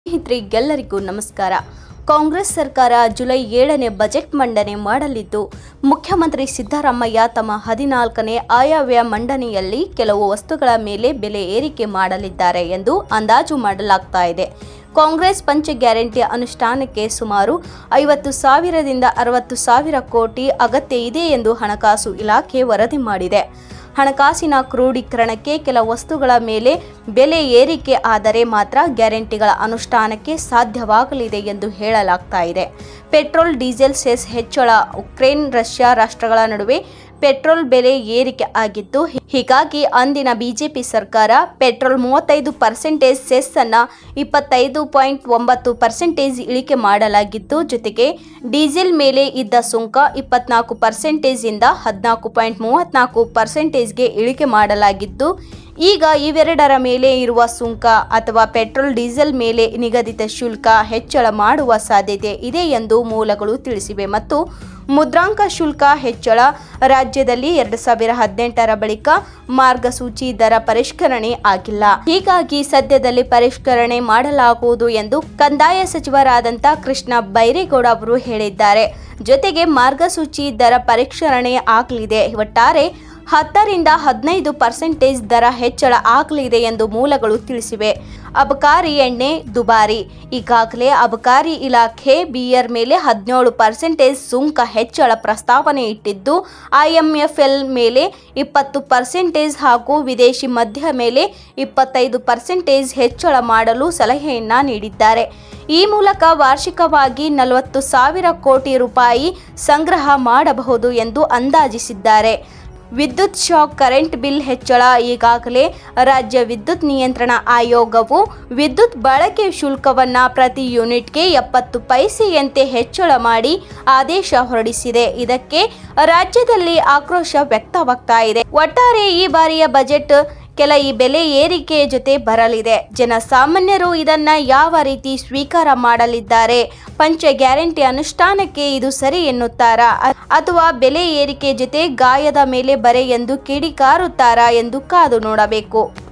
ಸ್ನೇಹಿತರಿಗೆಲ್ಲರಿಗೂ ನಮಸ್ಕಾರ ಕಾಂಗ್ರೆಸ್ ಸರ್ಕಾರ ಜುಲೈ ಏಳನೇ ಬಜೆಟ್ ಮಂಡನೆ ಮಾಡಲಿದ್ದು ಮುಖ್ಯಮಂತ್ರಿ ಸಿದ್ದರಾಮಯ್ಯ ತಮ್ಮ ಹದಿನಾಲ್ಕನೇ ಆಯವ್ಯಯ ಮಂಡನೆಯಲ್ಲಿ ಕೆಲವು ವಸ್ತುಗಳ ಮೇಲೆ ಬೆಲೆ ಏರಿಕೆ ಮಾಡಲಿದ್ದಾರೆ ಎಂದು ಅಂದಾಜು ಮಾಡಲಾಗ್ತಾ ಇದೆ ಕಾಂಗ್ರೆಸ್ ಪಂಚ ಗ್ಯಾರಂಟಿ ಅನುಷ್ಠಾನಕ್ಕೆ ಸುಮಾರು ಐವತ್ತು ಸಾವಿರದಿಂದ ಅರವತ್ತು ಸಾವಿರ ಕೋಟಿ ಅಗತ್ಯ ಇದೆ ಎಂದು ಹಣಕಾಸು ಇಲಾಖೆ ವರದಿ ಮಾಡಿದೆ ಹಣಕಾಸಿನ ಕ್ರೋಢೀಕರಣಕ್ಕೆ ಕೆಲ ವಸ್ತುಗಳ ಮೇಲೆ ಬೆಲೆ ಏರಿಕೆ ಆದರೆ ಮಾತ್ರ ಗ್ಯಾರಂಟಿಗಳ ಅನುಷ್ಠಾನಕ್ಕೆ ಸಾಧ್ಯವಾಗಲಿದೆ ಎಂದು ಹೇಳಲಾಗ್ತಾ ಇದೆ ಪೆಟ್ರೋಲ್ ಡೀಸೆಲ್ ಸೆಸ್ ಹೆಚ್ಚಳ ಉಕ್ರೇನ್ ರಷ್ಯಾ ರಾಷ್ಟ್ರಗಳ ನಡುವೆ ಪೆಟ್ರೋಲ್ ಬೆಲೆ ಏರಿಕೆ ಆಗಿತ್ತು ಹೀಗಾಗಿ ಅಂದಿನ ಬಿಜೆಪಿ ಸರ್ಕಾರ ಪೆಟ್ರೋಲ್ ಮೂವತ್ತೈದು ಪರ್ಸೆಂಟೇಜ್ ಸೆಸ್ ಅನ್ನ ಇಪ್ಪತ್ತೈದು ಪಾಯಿಂಟ್ ಒಂಬತ್ತು ಪರ್ಸೆಂಟೇಜ್ ಇಳಿಕೆ ಮಾಡಲಾಗಿತ್ತು ಜೊತೆಗೆ ಡೀಸೆಲ್ ಮೇಲೆ ಇದ್ದ ಸುಂಕ ಇಪ್ಪತ್ನಾಲ್ಕು ಪರ್ಸೆಂಟೇಜ್ ಇಂದ ಹದಿನಾಲ್ಕು ಪಾಯಿಂಟ್ ಮೂವತ್ನಾಲ್ಕು ಪರ್ಸೆಂಟೇಜ್ಗೆ ಇಳಿಕೆ ಮಾಡಲಾಗಿತ್ತು ಈಗ ಇವೆರಡರ ಮೇಲೆ ಇರುವ ಸುಂಕ ಅಥವಾ ಪೆಟ್ರೋಲ್ ಡೀಸೆಲ್ ಮೇಲೆ ನಿಗದಿತ ಶುಲ್ಕ ಹೆಚ್ಚಳ ಮಾಡುವ ಸಾಧ್ಯತೆ ಇದೆ ಎಂದು ಮೂಲಗಳು ತಿಳಿಸಿವೆ ಮತ್ತು ಮುದ್ರಾಂಕ ಶುಲ್ಕ ಹೆಚ್ಚಳ ರಾಜ್ಯದಲ್ಲಿ ಎರಡು ಸಾವಿರ ಹದಿನೆಂಟರ ಬಳಿಕ ಮಾರ್ಗಸೂಚಿ ದರ ಪರಿಷ್ಕರಣೆ ಆಗಿಲ್ಲ ಹೀಗಾಗಿ ಸದ್ಯದಲ್ಲಿ ಪರಿಷ್ಕರಣೆ ಮಾಡಲಾಗುವುದು ಎಂದು ಕಂದಾಯ ಸಚಿವರಾದಂಥ ಕೃಷ್ಣ ಬೈರೇಗೌಡ ಅವರು ಹೇಳಿದ್ದಾರೆ ಜೊತೆಗೆ ಮಾರ್ಗಸೂಚಿ ದರ ಪರಿಷ್ಕರಣೆ ಆಗಲಿದೆ ಒಟ್ಟಾರೆ ಹತ್ತರಿಂದ ಹದಿನೈದು ಪರ್ಸೆಂಟೇಜ್ ದರ ಹೆಚ್ಚಳ ಆಗಲಿದೆ ಎಂದು ಮೂಲಗಳು ತಿಳಿಸಿವೆ ಅಬಕಾರಿ ಎಣ್ಣೆ ದುಬಾರಿ ಈಗಾಗಲೇ ಅಬಕಾರಿ ಇಲಾಖೆ ಬಿಯರ್ ಮೇಲೆ ಹದಿನೇಳು ಪರ್ಸೆಂಟೇಜ್ ಸುಂಕ ಹೆಚ್ಚಳ ಪ್ರಸ್ತಾವನೆ ಇಟ್ಟಿದ್ದು ಐಎಂಎಫ್ಎಲ್ ಮೇಲೆ ಇಪ್ಪತ್ತು ಪರ್ಸೆಂಟೇಜ್ ಹಾಗೂ ವಿದೇಶಿ ಮದ್ಯ ಮೇಲೆ ಇಪ್ಪತ್ತೈದು ಪರ್ಸೆಂಟೇಜ್ ಹೆಚ್ಚಳ ಮಾಡಲು ಸಲಹೆಯನ್ನ ನೀಡಿದ್ದಾರೆ ಈ ಮೂಲಕ ವಾರ್ಷಿಕವಾಗಿ ನಲವತ್ತು ಸಾವಿರ ಕೋಟಿ ರೂಪಾಯಿ ಸಂಗ್ರಹ ಮಾಡಬಹುದು ಎಂದು ಅಂದಾಜಿಸಿದ್ದಾರೆ ವಿದ್ಯುತ್ ಶಾಕ್ ಕರೆಂಟ್ ಬಿಲ್ ಹೆಚ್ಚಳ ಈಗಾಗಲೇ ರಾಜ್ಯ ವಿದ್ಯುತ್ ನಿಯಂತ್ರಣ ಆಯೋಗವು ವಿದ್ಯುತ್ ಬಳಕೆ ಶುಲ್ಕವನ್ನು ಪ್ರತಿ ಯೂನಿಟ್ಗೆ ಎಪ್ಪತ್ತು ಪೈಸೆಯಂತೆ ಹೆಚ್ಚಳ ಮಾಡಿ ಆದೇಶ ಹೊರಡಿಸಿದೆ ಇದಕ್ಕೆ ರಾಜ್ಯದಲ್ಲಿ ಆಕ್ರೋಶ ವ್ಯಕ್ತವಾಗ್ತಾ ಇದೆ ಒಟ್ಟಾರೆ ಈ ಬಾರಿಯ ಬಜೆಟ್ ಕೆಲ ಈ ಬೆಲೆ ಏರಿಕೆಯ ಜೊತೆ ಬರಲಿದೆ ಜನಸಾಮಾನ್ಯರು ಇದನ್ನ ಯಾವ ರೀತಿ ಸ್ವೀಕಾರ ಮಾಡಲಿದ್ದಾರೆ ಪಂಚ ಗ್ಯಾರಂಟಿ ಅನುಷ್ಠಾನಕ್ಕೆ ಇದು ಸರಿ ಎನ್ನುತ್ತಾರಾ ಅ- ಅಥವಾ ಬೆಲೆ ಏರಿಕೆ ಜೊತೆ ಗಾಯದ ಮೇಲೆ ಬರೆ ಎಂದು ಕಿಡಿಕಾರುತ್ತಾರಾ ಎಂದು ಕಾದು ನೋಡಬೇಕು